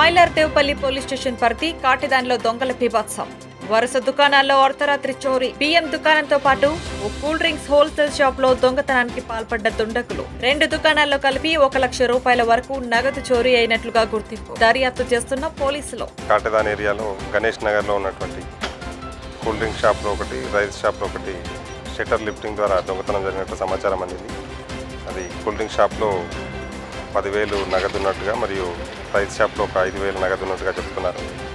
Mylardevpally police station పరిధి కాటిదానిలో దొంగల బీభత్సం వరుస దుకాణాల్లో అర్ధరాత్రి చోరీ బియ్యం దుకాణంతో పాటు ఓ కూల్ డ్రింక్స్ హోల్సేల్ షాప్ లో దొంగతనానికి పాల్పడ్డ దుండగులు రెండు దుకాణాల్లో కలిపి ఒక లక్ష రూపాయల వరకు నగదు చోరీ అయినట్లుగా గుర్తింపు దర్యాప్తు చేస్తున్న పోలీసులు కాటదాన్ ఏరియాలో గణేష్ నగర్లో ఉన్నటువంటి కూల్ డ్రింక్ షాప్లో ఒకటి రైస్ షాప్లో ఒకటి షట్టర్ లిఫ్టింగ్ ద్వారా దొంగతనం జరిగినట్టు సమాచారం అందింది అది కూల్ డ్రింక్ షాప్లో పదివేలు నగదు ఉన్నట్టుగా మరియు రైస్ షాప్లో ఒక ఐదు వేలు నగదు ఉన్నట్టుగా చెప్తున్నారు